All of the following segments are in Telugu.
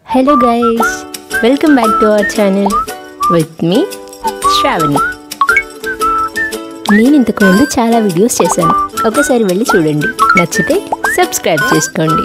hello guys welcome back to our channel with me Shravani నేను ఇంతకు ముందు చాలా వీడియోస్ చేశాను ఒకసారి వెళ్ళి చూడండి నచ్చితే సబ్స్క్రైబ్ చేసుకోండి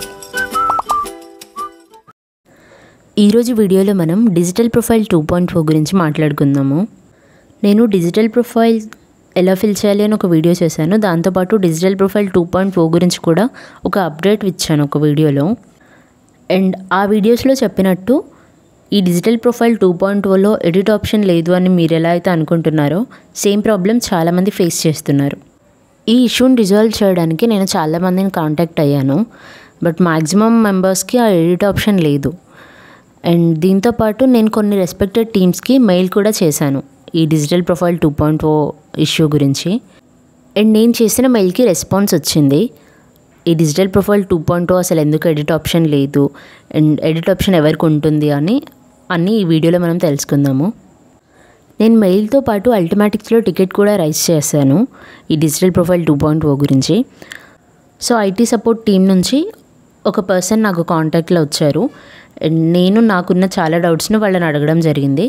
ఈరోజు వీడియోలో మనం digital profile two point four గురించి మాట్లాడుకుందాము నేను డిజిటల్ ప్రొఫైల్ ఎలా ఫిల్ చేయాలి అని ఒక వీడియో చేశాను దాంతోపాటు digital profile two point four గురించి కూడా ఒక అప్డేట్ ఇచ్చాను ఒక వీడియోలో అండ్ ఆ వీడియోస్లో చెప్పినట్టు ఈ డిజిటల్ ప్రొఫైల్ టూ పాయింట్ ఓలో ఎడిట్ ఆప్షన్ లేదు అని మీరు ఎలా అయితే అనుకుంటున్నారో సేమ్ ప్రాబ్లం చాలామంది ఫేస్ చేస్తున్నారు ఈ ఇష్యూని రిజాల్వ్ చేయడానికి నేను చాలామందిని కాంటాక్ట్ అయ్యాను బట్ మ్యాక్సిమం మెంబర్స్కి ఆ ఎడిట్ ఆప్షన్ లేదు అండ్ దీంతోపాటు నేను కొన్ని రెస్పెక్టెడ్ టీమ్స్కి మెయిల్ కూడా చేశాను ఈ digital profile two point O issue గురించి అండ్ నేను చేసిన మెయిల్కి రెస్పాన్స్ వచ్చింది ఈ digital profile two point O అసలు ఎందుకు ఎడిట్ ఆప్షన్ లేదు అండ్ ఎడిట్ ఆప్షన్ ఎవరికి ఉంటుంది అని అన్నీ ఈ వీడియోలో మనం తెలుసుకుందాము నేను మెయిల్తో పాటు అల్టిమాటిక్స్లో టికెట్ కూడా రైజ్ చేశాను ఈ digital profile two point O గురించి సో ఐటీ సపోర్ట్ టీం నుంచి ఒక పర్సన్ నాకు కాంటాక్ట్లో వచ్చారు అండ్ నేను నాకున్న చాలా డౌట్స్ని వాళ్ళని అడగడం జరిగింది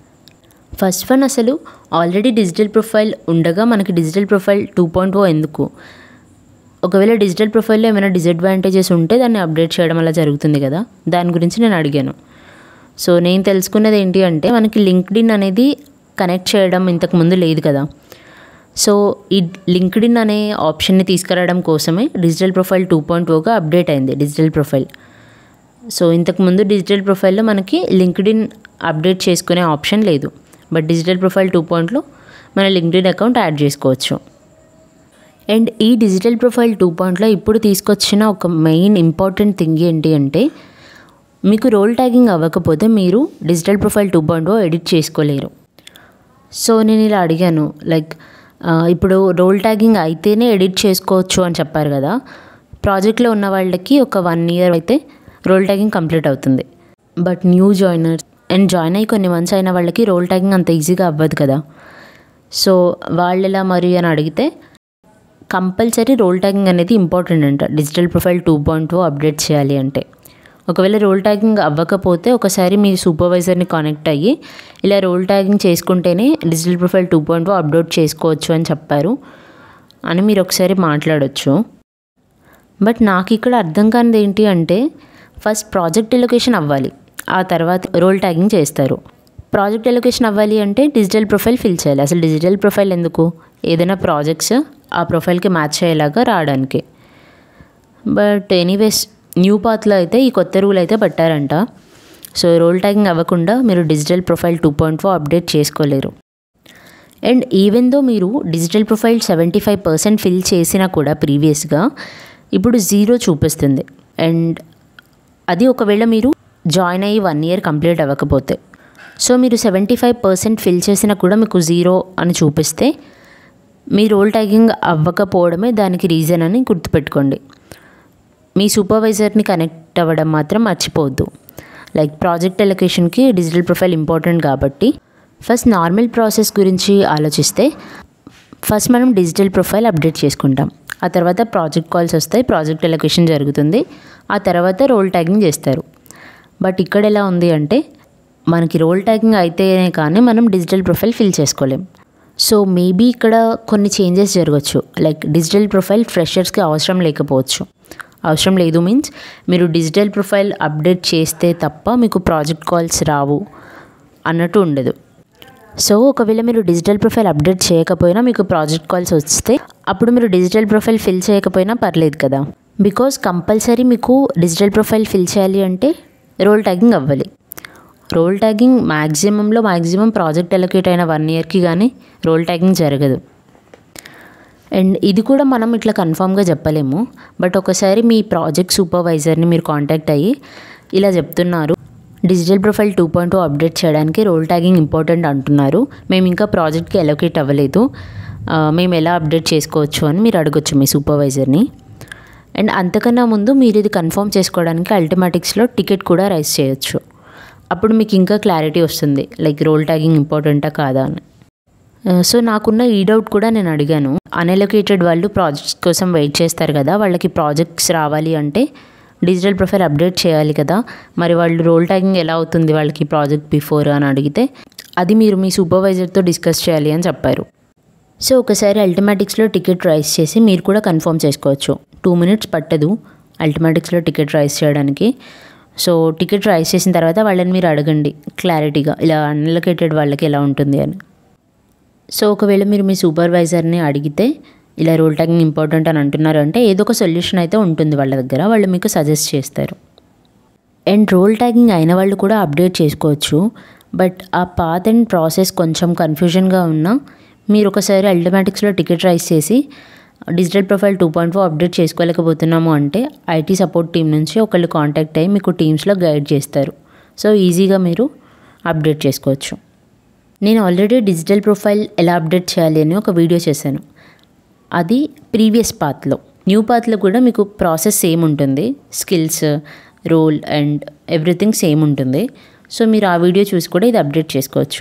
ఫస్ట్ వన్ అసలు ఆల్రెడీ డిజిటల్ ప్రొఫైల్ ఉండగా మనకి digital profile two point O ఎందుకు ఒకవేళ డిజిటల్ ప్రొఫైల్లో ఏమైనా డిసడ్వాంటేజెస్ ఉంటే దాన్ని అప్డేట్ చేయడం అలా జరుగుతుంది కదా దాని గురించి నేను అడిగాను సో నేను తెలుసుకున్నది ఏంటి అంటే మనకి లింక్డ్ఇన్ అనేది కనెక్ట్ చేయడం ఇంతకుముందు లేదు కదా సో ఈ లింక్డ్ఇన్ అనే ఆప్షన్ని తీసుకురావడం కోసమే డిజిటల్ ప్రొఫైల్ టూ పాయింట్ ఓగా అప్డేట్ అయింది డిజిటల్ ప్రొఫైల్ సో ఇంతకుముందు డిజిటల్ ప్రొఫైల్లో మనకి లింక్డ్ఇన్ అప్డేట్ చేసుకునే ఆప్షన్ లేదు బట్ డిజిటల్ ప్రొఫైల్ టూ పాయింట్లో మన లింక్డ్ఇన్ అకౌంట్ యాడ్ చేసుకోవచ్చు అండ్ ఈ డిజిటల్ ప్రొఫైల్ టూ పాయింట్లో ఇప్పుడు తీసుకొచ్చిన ఒక మెయిన్ ఇంపార్టెంట్ థింగ్ ఏంటి అంటే మీకు రోల్ ట్యాగింగ్ అవ్వకపోతే మీరు digital profile two point edit చేసుకోలేరు సో నేను ఇలా అడిగాను లైక్ ఇప్పుడు రోల్ ట్యాగింగ్ అయితేనే ఎడిట్ చేసుకోవచ్చు అని చెప్పారు కదా ప్రాజెక్ట్లో ఉన్న వాళ్ళకి ఒక వన్ ఇయర్ అయితే రోల్ ట్యాగింగ్ కంప్లీట్ అవుతుంది but new joiners and join అయ్యి కొన్ని మంత్స్ అయిన వాళ్ళకి రోల్ ట్యాగింగ్ అంత ఈజీగా అవ్వదు కదా సో వాళ్ళు ఎలా మరి అని అడిగితే కంపల్సరీ రోల్ ట్యాగింగ్ అనేది ఇంపార్టెంట్ అంట digital profile two point two update చేయాలి అంటే ఒకవేళ రోల్ ట్యాగింగ్ అవ్వకపోతే ఒకసారి మీ సూపర్వైజర్ని కనెక్ట్ అయ్యి ఇలా రోల్ ట్యాగింగ్ చేసుకుంటేనే digital profile two point upload చేసుకోవచ్చు అని చెప్పారు అని మీరు ఒకసారి మాట్లాడొచ్చు బట్ నాకు ఇక్కడ అర్థం కానిది ఏంటి అంటే ఫస్ట్ ప్రాజెక్ట్ ఎలొకేషన్ అవ్వాలి ఆ తర్వాత రోల్ ట్యాగింగ్ చేస్తారు ప్రాజెక్ట్ ఎలొకేషన్ అవ్వాలి అంటే డిజిటల్ ప్రొఫైల్ ఫిల్ చేయాలి అసలు డిజిటల్ ప్రొఫైల్ ఎందుకు ఏదైనా ప్రాజెక్ట్స్ ఆ ప్రొఫైల్కి మ్యాచ్ అయ్యేలాగా రావడానికి బట్ ఎనీవేస్ న్యూ పాత్లో అయితే ఈ కొత్త రూల్ అయితే పెట్టారంట సో రోల్ ట్యాగింగ్ అవ్వకుండా మీరు digital profile two point four update చేసుకోలేరు అండ్ ఈవెన్ దో మీరు digital profile seventy five percent fill చేసినా కూడా ప్రీవియస్గా ఇప్పుడు జీరో చూపిస్తుంది అండ్ అది ఒకవేళ మీరు జాయిన్ అయ్యి వన్ ఇయర్ కంప్లీట్ అవ్వకపోతే సో మీరు సెవెంటీ ఫైవ్ పర్సెంట్ ఫిల్ చేసినా కూడా మీకు జీరో అని చూపిస్తే మీ రోల్ ట్యాగింగ్ అవ్వకపోవడమే దానికి రీజన్ అని గుర్తుపెట్టుకోండి మీ సూపర్వైజర్ని కనెక్ట్ అవ్వడం మాత్రం మర్చిపోవద్దు లైక్ ప్రాజెక్ట్ ఎలొకేషన్కి డిజిటల్ ప్రొఫైల్ ఇంపార్టెంట్ కాబట్టి ఫస్ట్ నార్మల్ ప్రాసెస్ గురించి ఆలోచిస్తే ఫస్ట్ మనం డిజిటల్ ప్రొఫైల్ అప్డేట్ చేసుకుంటాం ఆ తర్వాత ప్రాజెక్ట్ కాల్స్ వస్తాయి ప్రాజెక్ట్ ఎలొకేషన్ జరుగుతుంది ఆ తర్వాత రోల్ ట్యాగింగ్ చేస్తారు బట్ ఇక్కడ ఎలా ఉంది అంటే మనకి రోల్ ట్యాగింగ్ అయితేనే కానీ మనం డిజిటల్ ప్రొఫైల్ ఫిల్ చేసుకోలేం సో మేబీ ఇక్కడ కొన్ని చేంజెస్ జరగచ్చు లైక్ డిజిటల్ ప్రొఫైల్ ఫ్రెషర్స్కి అవసరం లేకపోవచ్చు అవసరం లేదు మీన్స్ మీరు డిజిటల్ ప్రొఫైల్ అప్డేట్ చేస్తే తప్ప మీకు ప్రాజెక్ట్ కాల్స్ రావు అన్నట్టు ఉండదు సో ఒకవేళ మీరు డిజిటల్ ప్రొఫైల్ అప్డేట్ చేయకపోయినా మీకు ప్రాజెక్ట్ కాల్స్ వస్తే అప్పుడు మీరు డిజిటల్ ప్రొఫైల్ ఫిల్ చేయకపోయినా పర్లేదు కదా బికాజ్ కంపల్సరీ మీకు డిజిటల్ ప్రొఫైల్ ఫిల్ చేయాలి అంటే రోల్ ట్యాగింగ్ అవ్వాలి రోల్ ట్యాగింగ్ మ్యాక్సిమంలో మ్యాక్సిమం ప్రాజెక్ట్ ఎలొకేట్ అయిన వన్ ఇయర్కి కానీ రోల్ ట్యాగింగ్ జరగదు అండ్ ఇది కూడా మనం ఇట్లా కన్ఫామ్గా చెప్పలేము బట్ ఒకసారి మీ ప్రాజెక్ట్ సూపర్వైజర్ని మీరు కాంటాక్ట్ అయ్యి ఇలా చెప్తున్నారు digital profile two point two update చేయడానికి రోల్ ట్యాగింగ్ ఇంపార్టెంట్ అంటున్నారు మేము ఇంకా ప్రాజెక్ట్కి ఎలొకేట్ అవ్వలేదు మేము ఎలా అప్డేట్ చేసుకోవచ్చు అని మీరు అడగొచ్చు మీ సూపర్వైజర్ని అండ్ అంతకన్నా ముందు మీరు ఇది కన్ఫర్మ్ చేసుకోవడానికి అల్టిమాటిక్స్లో టికెట్ కూడా రైజ్ చేయొచ్చు అప్పుడు మీకు ఇంకా క్లారిటీ వస్తుంది లైక్ రోల్ ట్యాగింగ్ ఇంపార్టెంటా కాదా అని సో నాకున్న ఈ డౌట్ కూడా నేను అడిగాను అన్ఎలొకేటెడ్ వాళ్ళు ప్రాజెక్ట్స్ కోసం వెయిట్ చేస్తారు కదా వాళ్ళకి ప్రాజెక్ట్స్ రావాలి అంటే డిజిటల్ ప్రొఫైల్ అప్డేట్ చేయాలి కదా మరి వాళ్ళు రోల్ ట్యాగింగ్ ఎలా అవుతుంది వాళ్ళకి ప్రాజెక్ట్ బిఫోర్ అని అడిగితే అది మీరు మీ సూపర్వైజర్తో డిస్కస్ చేయాలి అని చెప్పారు సో ఒకసారి అల్టిమాటిక్స్లో టికెట్ రైస్ చేసి మీరు కూడా కన్ఫర్మ్ చేసుకోవచ్చు టూ మినిట్స్ పట్టదు అల్టిమాటిక్స్లో టికెట్ రైస్ చేయడానికి సో టికెట్ రైస్ చేసిన తర్వాత వాళ్ళని మీరు అడగండి క్లారిటీగా ఇలా అన్లొకేటెడ్ వాళ్ళకి ఎలా ఉంటుంది అని సో ఒకవేళ మీరు మీ సూపర్వైజర్ని అడిగితే ఇలా రోల్ ట్యాగింగ్ ఇంపార్టెంట్ అని అంటున్నారు అంటే ఏదో ఒక సొల్యూషన్ అయితే ఉంటుంది వాళ్ళ దగ్గర వాళ్ళు మీకు సజెస్ట్ చేస్తారు అండ్ రోల్ ట్యాగింగ్ అయిన వాళ్ళు కూడా అప్డేట్ చేసుకోవచ్చు బట్ ఆ పాత్ అండ్ ప్రాసెస్ కొంచెం కన్ఫ్యూజన్గా ఉన్నా మీరు ఒకసారి అల్టోమేటిక్స్లో టికెట్ రైస్ చేసి digital profile two point four update చేసుకోలేకపోతున్నాము అంటే ఐటీ సపోర్ట్ టీం నుంచి ఒకళ్ళు కాంటాక్ట్ అయ్యి మీకు టీమ్స్లో గైడ్ చేస్తారు సో ఈజీగా మీరు అప్డేట్ చేసుకోవచ్చు నేను ఆల్రెడీ డిజిటల్ ప్రొఫైల్ ఎలా అప్డేట్ చేయాలి అని ఒక వీడియో చేశాను అది ప్రీవియస్ పాత్లో న్యూ పాత్లో కూడా మీకు ప్రాసెస్ సేమ్ ఉంటుంది skills role and everything same ఉంటుంది సో మీరు ఆ వీడియో చూసి కూడా ఇది అప్డేట్ చేసుకోవచ్చు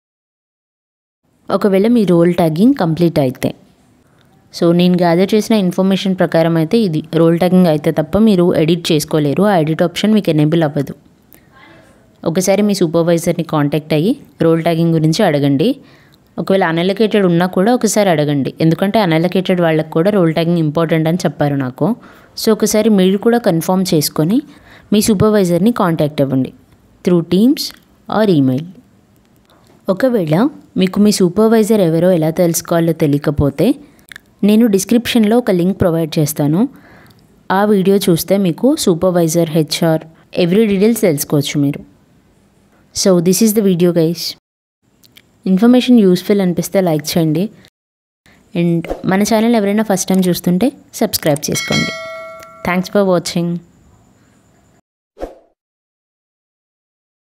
ఒకవేళ మీ రోల్ ట్యాగింగ్ కంప్లీట్ అయితే సో నేను గ్యాదర్ చేసిన ఇన్ఫర్మేషన్ ప్రకారం అయితే ఇది రోల్ ట్యాగింగ్ అయితే తప్ప మీరు ఎడిట్ చేసుకోలేరు ఆ ఎడిట్ ఆప్షన్ మీకు ఎనేబుల్ అవ్వదు ఒకసారి మీ సూపర్వైజర్ని కాంటాక్ట్ అయ్యి రోల్ ట్యాగింగ్ గురించి అడగండి ఒకవేళ అనలకేటెడ్ ఉన్నా కూడా ఒకసారి అడగండి ఎందుకంటే అనలకేటెడ్ వాళ్ళకి కూడా రోల్ ట్యాగింగ్ ఇంపార్టెంట్ అని చెప్పారు నాకు సో ఒకసారి మీరు కూడా కన్ఫర్మ్ చేసుకొని మీ సూపర్వైజర్ని కాంటాక్ట్ అవ్వండి త్రూ టీమ్స్ ఆర్ ఈమెయిల్ ఒకవేళ మీకు మీ సూపర్వైజర్ ఎవరో ఎలా తెలుసుకోవాలో తెలియకపోతే నేను డిస్క్రిప్షన్లో ఒక లింక్ ప్రొవైడ్ చేస్తాను ఆ వీడియో చూస్తే మీకు సూపర్వైజర్ హెచ్ఆర్ ఎవ్రీ డీటెయిల్స్ తెలుసుకోవచ్చు మీరు so this is the video guys information useful అనిపిస్తే లైక్ చేయండి అండ్ మన ఛానల్ ఎవరైనా ఫస్ట్ టైం చూస్తుంటే సబ్స్క్రైబ్ చేసుకోండి థ్యాంక్స్ ఫర్ వాచింగ్